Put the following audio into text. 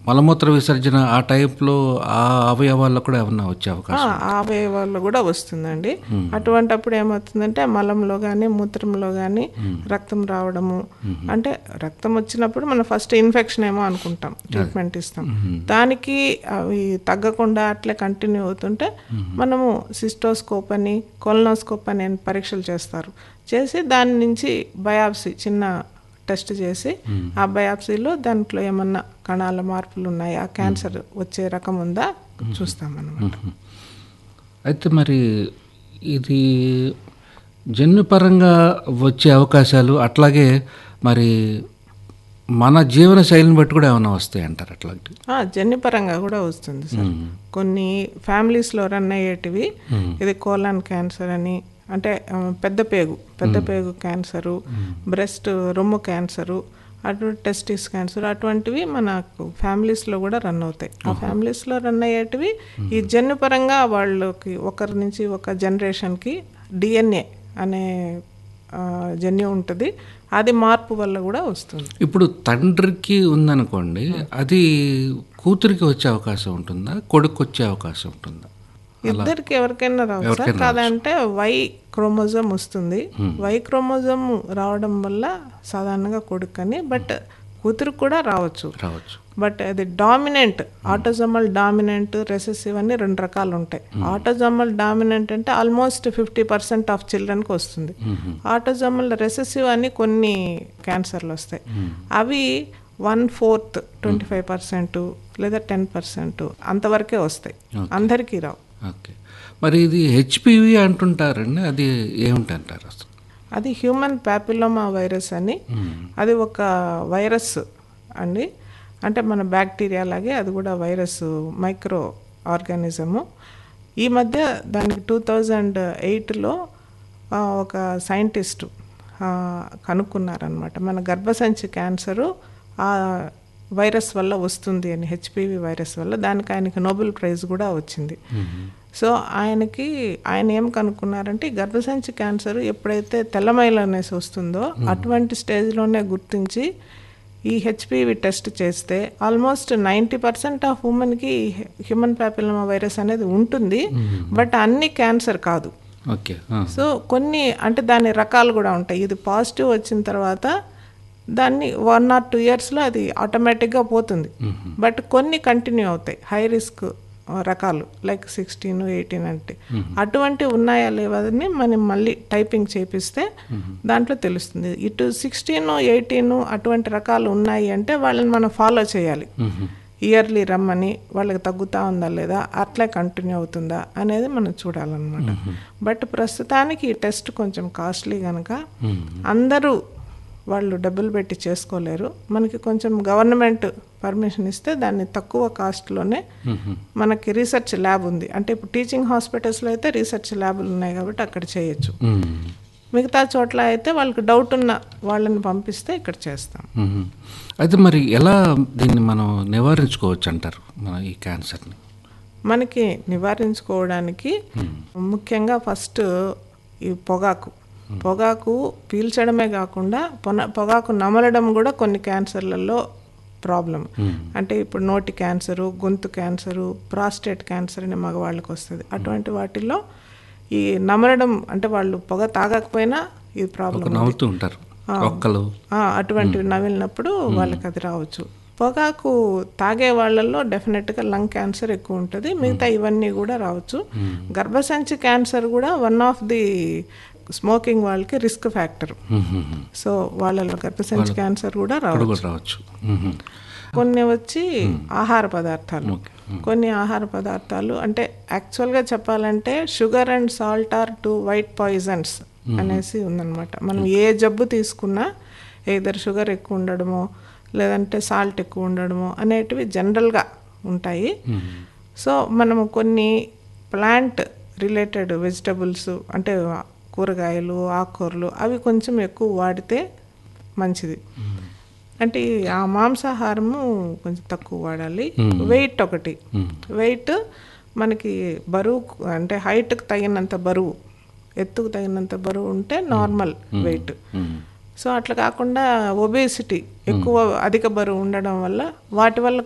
మలమూత్ర విసర్జన ఆ టైప్లో ఆ అవయవాల్లో కూడా ఏమన్నా వచ్చే అవకాశం ఆ అవయవాల్లో కూడా వస్తుందండి అటువంటప్పుడు ఏమవుతుందంటే మలంలో కానీ మూత్రంలో కానీ రక్తం రావడము అంటే రక్తం వచ్చినప్పుడు మనం ఫస్ట్ ఇన్ఫెక్షన్ ఏమో అనుకుంటాం ట్రీట్మెంట్ ఇస్తాం దానికి అవి తగ్గకుండా అట్లే కంటిన్యూ అవుతుంటే మనము సిస్టోస్కోప్ అని కొలనోస్కోప్ అని పరీక్షలు చేస్తారు చేసి దాని నుంచి బయాప్సీ చిన్న టెస్ట్ చేసి ఆ బయాప్సీలో దాంట్లో ఏమన్నా కణాల మార్పులు ఉన్నాయా క్యాన్సర్ వచ్చే రకం ఉందా చూస్తాం అనమాట అయితే మరి ఇది జన్యుపరంగా వచ్చే అవకాశాలు అట్లాగే మరి మన జీవన శైలిని బట్టి కూడా ఏమైనా వస్తాయి అంటారు అట్లాంటివి ఆ, జన్యుపరంగా కూడా వస్తుంది సార్ కొన్ని ఫ్యామిలీస్లో రన్ అయ్యేటివి ఇది కోలాన్ క్యాన్సర్ అని అంటే ఆ, పెద్ద పేగు పెద్ద పేగు క్యాన్సరు బ్రెస్ట్ రొమ్ము క్యాన్సరు అటు టెస్టిస్ క్యాన్సర్ అటువంటివి మనకు ఫ్యామిలీస్లో కూడా రన్ అవుతాయి ఆ ఫ్యామిలీస్లో రన్ అయ్యేటివి ఈ జన్యుపరంగా వాళ్ళకి ఒకరి నుంచి ఒక జనరేషన్కి డిఎన్ఏ అనే ఆ, జన్యు ఉంటుంది అది మార్పు వల్ల కూడా వస్తుంది ఇప్పుడు తండ్రికి ఉందనుకోండి అది కూతురికి వచ్చే అవకాశం ఉంటుందా కొడుకు వచ్చే అవకాశం ఉంటుందా ఇద్దరికి ఎవరికైనా రావు సార్ కాదంటే వై క్రోమోజోమ్ వస్తుంది వై క్రోమోజోమ్ రావడం వల్ల సాధారణంగా కొడుకు అని బట్ కూతురు కూడా రావచ్చు రావచ్చు బట్ అది డామినెంట్ ఆటోజోమల్ డామినెంట్ రెసెసివ్ అని రెండు రకాలు ఉంటాయి ఆటోజోమల్ డామినెంట్ అంటే ఆల్మోస్ట్ ఫిఫ్టీ పర్సెంట్ ఆఫ్ చిల్డ్రన్కి వస్తుంది ఆటోజోమల్ రెసెసివ్ అని కొన్ని క్యాన్సర్లు వస్తాయి అవి one fourth twenty five percent లేదా టెన్ పర్సెంట్ అంతవరకే వస్తాయి అందరికీ రావు ఓకే మరి ఇది హెచ్పివి అంటుంటారండి అది ఏమిటంటారు అసలు అది హ్యూమన్ ప్యాపిలోమా వైరస్ అని అది ఒక వైరస్ అండి అంటే మన బ్యాక్టీరియా లాగే అది కూడా వైరస్ మైక్రో ఆర్గానిజము ఈ మధ్య దానికి టూ థౌజండ్ ఎయిట్లో ఒక సైంటిస్టు కనుక్కున్నారనమాట మన గర్భసంచి క్యాన్సరు ఆ వైరస్ వల్ల వస్తుంది అని హెచ్పివి వైరస్ వల్ల దానికి ఆయనకి నోబెల్ ప్రైజ్ కూడా వచ్చింది సో ఆయనకి ఆయన ఏం కనుక్కున్నారంటే ఈ గర్భసంచి క్యాన్సర్ ఎప్పుడైతే తెల్లమైల అనేసి వస్తుందో అటువంటి స్టేజ్లోనే గుర్తించి ఈ హెచ్పివి టెస్ట్ చేస్తే ఆల్మోస్ట్ నైంటీ పర్సెంట్ ఆఫ్ ఉమెన్కి హ్యూమన్ ప్యాపిలోమా వైరస్ అనేది ఉంటుంది బట్ అన్ని క్యాన్సర్ కాదు ఓకే సో కొన్ని అంటే దాని రకాలు కూడా ఉంటాయి ఇది పాజిటివ్ వచ్చిన తర్వాత దాన్ని వన్ ఆర్ టూ ఇయర్స్లో అది ఆటోమేటిక్గా పోతుంది బట్ కొన్ని కంటిన్యూ అవుతాయి హై రిస్క్ రకాలు లైక్ సిక్స్టీన్ ఎయిటీన్ అంటే అటువంటి ఉన్నాయా లేవని మనం మళ్ళీ టైపింగ్ చేపిస్తే దాంట్లో తెలుస్తుంది ఇటు సిక్స్టీన్ ఎయిటీన్ అటువంటి రకాలు ఉన్నాయి అంటే వాళ్ళని మనం ఫాలో చేయాలి ఇయర్లీ రమ్మని వాళ్ళకి తగ్గుతా ఉందా లేదా అట్లే కంటిన్యూ అవుతుందా అనేది మనం చూడాలన్నమాట బట్ ప్రస్తుతానికి ఈ టెస్ట్ కొంచెం కాస్ట్లీ కనుక అందరూ వాళ్ళు డబ్బులు పెట్టి చేసుకోలేరు మనకి కొంచెం గవర్నమెంట్ పర్మిషన్ ఇస్తే దాన్ని తక్కువ కాస్ట్లోనే మనకి రీసెర్చ్ ల్యాబ్ ఉంది అంటే ఇప్పుడు టీచింగ్ హాస్పిటల్స్లో అయితే రీసెర్చ్ ల్యాబులు ఉన్నాయి కాబట్టి అక్కడ చేయొచ్చు మిగతా చోట్ల అయితే వాళ్ళకి డౌట్ ఉన్న వాళ్ళని పంపిస్తే ఇక్కడ చేస్తాం అయితే మరి ఎలా దీన్ని మనం నివారించుకోవచ్చు అంటారు మన ఈ క్యాన్సర్ని మనకి నివారించుకోవడానికి ముఖ్యంగా ఫస్ట్ ఈ పొగాకు పొగాకు పీల్చడమే కాకుండా పొన పొగాకు నమలడం కూడా కొన్ని క్యాన్సర్లలో ప్రాబ్లం అంటే ఇప్పుడు నోటి క్యాన్సరు గొంతు క్యాన్సరు ప్రాస్టేట్ క్యాన్సర్ అనే మగవాళ్ళకి వస్తుంది అటువంటి వాటిల్లో ఈ నమలడం అంటే వాళ్ళు పొగ తాగకపోయినా ఇది ప్రాబ్లం నవ్వుతూ ఉంటారు ఒక్కలు అటువంటివి నమిలినప్పుడు వాళ్ళకి అది రావచ్చు పొగాకు తాగే వాళ్ళల్లో డెఫినెట్గా లంగ్ క్యాన్సర్ ఎక్కువ ఉంటుంది మిగతా ఇవన్నీ కూడా రావచ్చు గర్భసంచి క్యాన్సర్ కూడా వన్ ఆఫ్ ది స్మోకింగ్ వాళ్ళకి రిస్క్ ఫ్యాక్టర్ సో వాళ్ళలో గర్భసంచి క్యాన్సర్ కూడా రావచ్చు రావచ్చు కొన్ని వచ్చి ఆహార పదార్థాలు కొన్ని ఆహార పదార్థాలు అంటే యాక్చువల్గా చెప్పాలంటే sugar and salt are two white poisons అనేసి ఉందన్నమాట మనం ఏ జబ్బు తీసుకున్నా ఏదర్ షుగర్ ఎక్కువ ఉండడమో లేదంటే సాల్ట్ ఎక్కువ ఉండడమో అనేటివి జనరల్గా ఉంటాయి సో మనము కొన్ని ప్లాంట్ రిలేటెడ్ వెజిటబుల్స్ అంటే కూరగాయలు ఆకుకూరలు అవి కొంచెం ఎక్కువ వాడితే మంచిది అంటే ఆ మాంసాహారము కొంచెం తక్కువ వాడాలి వెయిట్ ఒకటి వెయిట్ మనకి బరువు అంటే హైట్కి తగినంత బరువు ఎత్తుకు తగినంత బరువు ఉంటే నార్మల్ వెయిట్ సో అట్లా కాకుండా ఒబేసిటీ ఎక్కువ అధిక బరువు ఉండడం వల్ల వాటి వల్ల